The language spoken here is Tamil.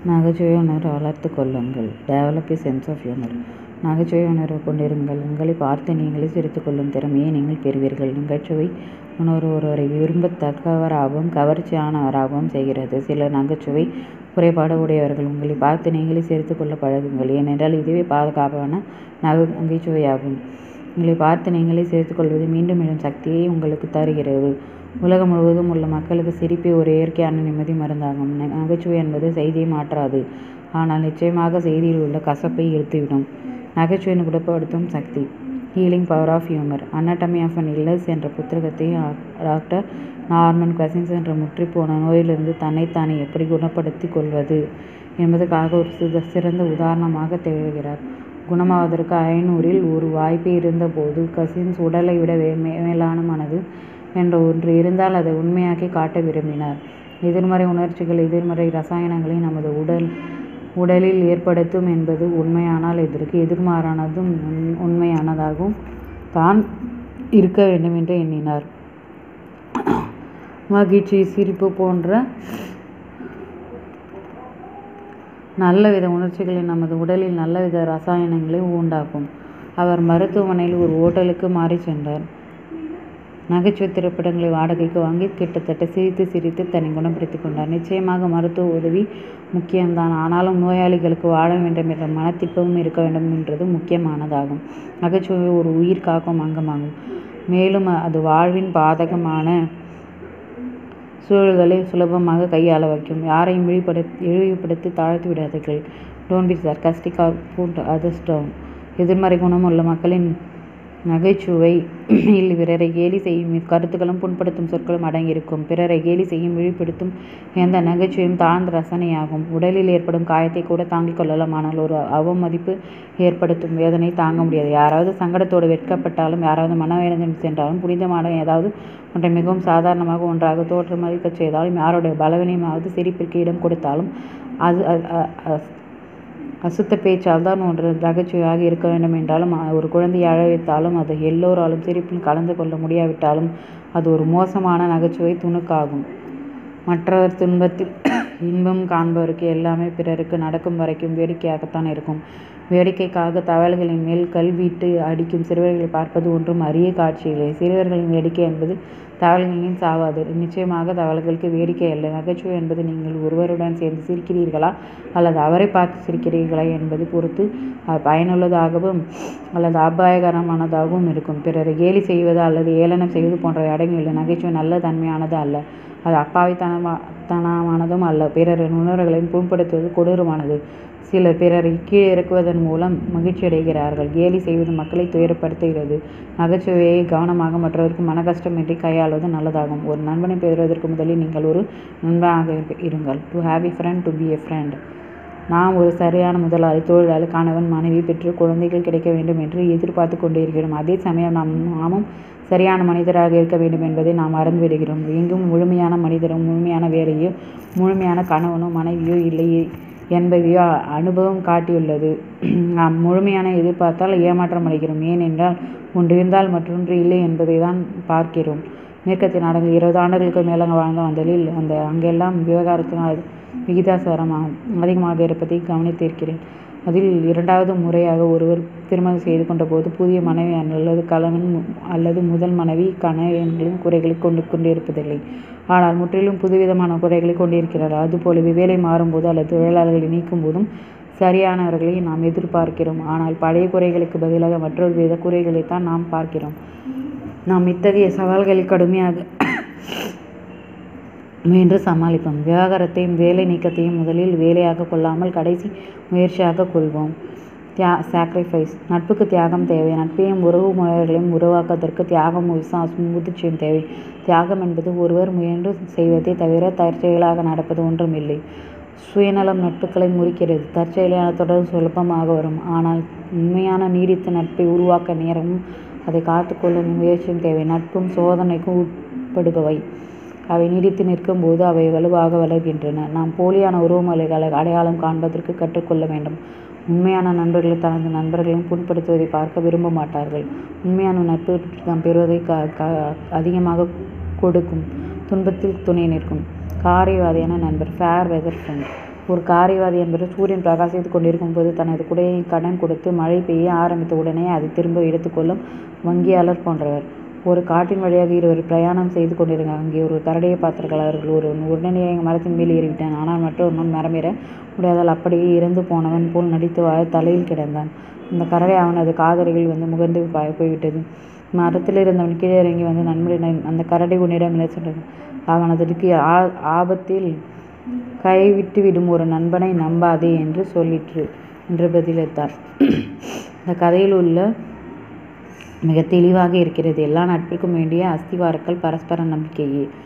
நகைச்சுவை உணர்வை வளர்த்துக் கொள்ளுங்கள் develop a sense of humour நகைச்சுவை உணர்வு கொண்டிருங்கள் உங்களை பார்த்து நீங்களே சிரித்துக் கொள்ளும் திறமையை நீங்கள் பெறுவீர்கள் நகைச்சுவை உணர்வு ஒருவரை விரும்பத்தக்கவராகவும் கவர்ச்சியானவராகவும் செய்கிறது சிலர் நகைச்சுவை குறைபாடு உடையவர்கள் உங்களை பார்த்து நீங்களே சிரித்துக் கொள்ள பழகுங்கள் ஏனென்றால் இதுவே பாதுகாப்பான நகைச்சுவையாகும் உங்களை பார்த்து நீங்களே சிரித்துக் கொள்வது மீண்டும் மீண்டும் சக்தியை உங்களுக்கு தருகிறது உலகம் முழுவதும் உள்ள மக்களுக்கு சிரிப்பே ஒரு இயற்கையான நிம்மதி மருந்தாகும் நகைச்சுவை என்பது செய்தியை மாற்றாது ஆனால் நிச்சயமாக செய்தியில் உள்ள கசப்பை எடுத்துவிடும் நகைச்சுவையின் குணப்படுத்தும் சக்தி healing power of humour anatomy of an illness என்ற புத்தகத்தை டாக்டர் நார்மன் கசின்ஸ் என்ற முற்றிப்போன நோயிலிருந்து தன்னைத்தானே எப்படி குணப்படுத்திக் கொள்வது என்பதற்காக ஒரு சிறந்த உதாரணமாக திகழ்கிறார் குணமாவதற்கு ஐநூறில் ஒரு வாய்ப்பே இருந்தபோது கசின்ஸ் உடலை விட மேலானது என்ற ஒன்று இருந்தால் அதை உண்மையாக்கி காட்ட விரும்பினார் எதிர்மறை உணர்ச்சிகள் எதிர்மறை ரசாயனங்களை நமது உடல் உடலில் ஏற்படுத்தும் என்பது உண்மையானால் இதற்கு எதிர்மாறானதும் உண்மையானதாகவும் தான் இருக்க வேண்டும் என்று எண்ணினார் மகிழ்ச்சி சிரிப்பு போன்ற நல்லவித உணர்ச்சிகளை நமது உடலில் நல்லவித ரசாயனங்களை உண்டாக்கும் அவர் மருத்துவமனையில் ஒரு ஓட்டலுக்கு மாறிச் சென்றார் நகைச்சுவை திரைப்படங்களை வாடகைக்கு வாங்கி கிட்டத்தட்ட சிரித்து சிரித்து தன்னை குணப்படுத்திக் கொண்டார் நிச்சயமாக மருத்துவ உதவி முக்கியம்தான் ஆனாலும் நோயாளிகளுக்கு வாழ வேண்டும் என்ற மனத்திற்பமும் இருக்க வேண்டும் என்றது முக்கியமானதாகும் நகைச்சுவை ஒரு உயிர் காக்கும் அங்கமாகும் மேலும் அது வாழ்வின் பாதகமான சூழல்களை சுலபமாக கையாள வைக்கும் யாரையும் இழிவுபடுத்தி இழிவுபடுத்தி தாழ்த்தி விடாதீர்கள் don't be sarcastic or put others down எதிர்மறை குணம் உள்ள மக்களின் நகைச்சுவை இல் பிறரை கேலி செய்யும் கருத்துக்களும் புண்படுத்தும் சொற்களும் அடங்கியிருக்கும் பிறரை கேலி செய்யும் இழிவுபடுத்தும் எந்த நகைச்சுவையும் தாழ்ந்த ரசனையாகும் உடலில் ஏற்படும் காயத்தை கூட தாங்கிக் கொள்ளலாம் ஆனால் ஒரு அவமதிப்பு ஏற்படுத்தும் வேதனை தாங்க முடியாது யாராவது சங்கடத்தோடு வெட்கப்பட்டாலும் யாராவது மனவேதனை சென்றாலும் புனிதமான ஏதாவது ஒன்றை மிகவும் சாதாரணமாக ஒன்றாக தோற்றமளிக்கச் செய்தாலும் யாருடைய பலவீனமாவது சிரிப்பிற்கு இடம் கொடுத்தாலும் அது அசுத்த பேச்சால் தான் ஒன்று நகைச்சுவையாக இருக்க வேண்டும் என்றாலும் ஒரு குழந்தையை அழ வைத்தாலும் அது எல்லோராலும் சிரிப்பில் கலந்து கொள்ள முடியாவிட்டாலும் அது ஒரு மோசமான நகைச்சுவை துணுக்காகும் மற்றவர் துன்பத்தில் இன்பம் காண்பவருக்கு எல்லாமே பிறருக்கு நடக்கும் வரைக்கும் வேடிக்கையாகத்தான் இருக்கும் வேடிக்கைக்காக தவளைகளின் மேல் கல்வீட்டு அடிக்கும் சிறுவர்களை பார்ப்பது ஒன்றும் அரிய காட்சியில்லை சிறுவர்களின் வேடிக்கை என்பது தவளைகளின் சாவாது நிச்சயமாக தவளைகளுக்கு வேடிக்கை அல்ல நகைச்சுவை என்பது நீங்கள் ஒருவருடன் சேர்ந்து சிரிக்கிறீர்களா அல்லது அவரை பார்த்து சிரிக்கிறீர்களா என்பது பொறுத்து அது பயனுள்ளதாகவும் அல்லது அபாயகரமானதாகவும் இருக்கும் பிறரை கேலி செய்வது அல்லது ஏளனம் செய்வது போன்றவை அடங்கியுள்ள நகைச்சுவை நல்ல தன்மையானது அல்ல அது அப்பாவித்தனமா தனமானதும் அல்ல பிறரின் உணர்வுகளை புண்படுத்துவது கொடூரமானது சிலர் பிறரை கீழே இறக்குவதன் மூலம் மகிழ்ச்சி அடைகிறார்கள் கேலி செய்வது மக்களை துயரப்படுத்துகிறது நகைச்சுவையை கவனமாக மற்றவருக்கு மன கஷ்டமின்றி கையாள்வது நல்லதாகும் ஒரு நண்பனை பெறுவதற்கு முதலில் நீங்கள் ஒரு நண்பனாக இருங்கள் to have a friend to be a friend நாம் ஒரு சரியான முதலாளி தொழிலாளி கணவன் மனைவி பெற்று குழந்தைகள் கிடைக்க வேண்டும் என்று எதிர்பார்த்து கொண்டிருக்கிறோம் அதே சமயம் நாம் நாமும் சரியான மனிதராக இருக்க வேண்டும் என்பதை நாம் மறந்துவிடுகிறோம் எங்கும் முழுமையான மனிதரும் முழுமையான வேலையோ முழுமையான கணவனோ மனைவியோ இல்லை என்பதையோ அனுபவம் காட்டியுள்ளது நாம் முழுமையான எதிர்பார்த்தால் ஏமாற்றம் அடைகிறோம் ஏனென்றால் ஒன்று இருந்தால் மற்றொன்று இல்லை என்பதை தான் பார்க்கிறோம் மேற்கத்திய நாடுகள் இருபது ஆண்டுகளுக்கு மேலாக வாழ்ந்த வந்தலில் அந்த அங்கெல்லாம் விவகாரத்தினால் விகிதாசாரம் அதிகமாக இருப்பதை கவனித்திருக்கிறேன் அதில் இரண்டாவது முறையாக ஒருவர் திருமணம் செய்து கொண்டபோது புதிய மனைவி அல்லது கணவன் அல்லது முதல் மனைவி கணவன்களின் குறைகளை கொண்டு கொண்டிருப்பதில்லை ஆனால் முற்றிலும் புதுவிதமான குறைகளை கொண்டிருக்கிறார் அதுபோலவே வேலை மாறும்போது அல்லது தொழிலாளர்களை நீக்கும் போதும் சரியானவர்களை நாம் எதிர்பார்க்கிறோம் ஆனால் பழைய குறைகளுக்கு பதிலாக மற்றொரு வித குறைகளைத்தான் நாம் பார்க்கிறோம் நாம் இத்தகைய சவால்களை கடுமையாக முயன்று சமாளிப்போம் விவகாரத்தையும் வேலை நீக்கத்தையும் முதலில் வேலையாக கொள்ளாமல் கடைசி முயற்சியாக கொள்வோம் தியா சாக்ரிஃபைஸ் நட்புக்கு தியாகம் தேவை நட்பையும் உறவு முறைகளையும் உருவாக்குவதற்கு தியாகம் விசுவாசம் முதிர்ச்சியும் தேவை தியாகம் என்பது ஒருவர் முயன்று செய்வதை தவிர தற்செயலாக நடப்பது ஒன்றும் இல்லை சுயநலம் நட்புகளை முறிக்கிறது தற்செயலான தொடர் சுலபமாக வரும் ஆனால் உண்மையான நீடித்த நட்பை உருவாக்க நேரமும் அதை காத்துக்கொள்ள முயற்சியும் தேவை நட்பும் சோதனைக்கும் உட்படுபவை அவை நீடித்து நிற்கும் போது அவை வலுவாக வளர்கின்றன நாம் போலியான உருவமொழிகளை அடையாளம் காண்பதற்கு கற்றுக்கொள்ள வேண்டும் உண்மையான நண்பர்கள் தனது நண்பர்களையும் புண்படுத்துவதை பார்க்க விரும்ப மாட்டார்கள் உண்மையான நட்பு தாம் பெறுவதை க க அதிகமாக கொடுக்கும் துன்பத்தில் துணை நிற்கும் காரியவாதியான நண்பர் ஃபேர் வெதர் ஃப்ரெண்ட் ஒரு காரியவாதி என்பவர் சூரியன் பிரகாசித்துக் கொண்டிருக்கும் போது தனது குடையை கடன் கொடுத்து மழை பெய்ய ஆரம்பித்த உடனே அதை திரும்ப எடுத்துக்கொள்ளும் வங்கியாளர் போன்றவர். ஒரு காட்டின் வழியாக இருவர் பிரயாணம் செய்து கொண்டிருந்தனர். அங்கே ஒரு கரடியை பார்த்தார்கள். அவர்களில் ஒருவன் உடனடியாக மரத்தின் மேல் ஏறிவிட்டான். ஆனால் மற்றொருவன் மரமேற முடியாததால் அப்படியே இறந்து போனவன் போல் நடித்தவாறு தரையில் கிடந்தான். அந்தக் கரடி அவனது காதருகில் வந்து முகர்ந்து போய்விட்டது. மரத்திலிருந்தவன் கீழே இறங்கி வந்து நண்பனே அந்தக் கரடி உன்னிடமில்லை சென்றது. அவனதற்கு ஆபத்தில் கைவிட்டுவிடும் ஒரு நண்பனை நம்பாதே என்று சொல்லிற்று என்று பதிலளித்தான். இந்தக் கதையில் மிகத் தெளிவாக இருக்கிறது. எல்லா நட்பிற்கும் வேண்டிய அஸ்திவாரக்கல் பரஸ்பர நம்பிக்கையே.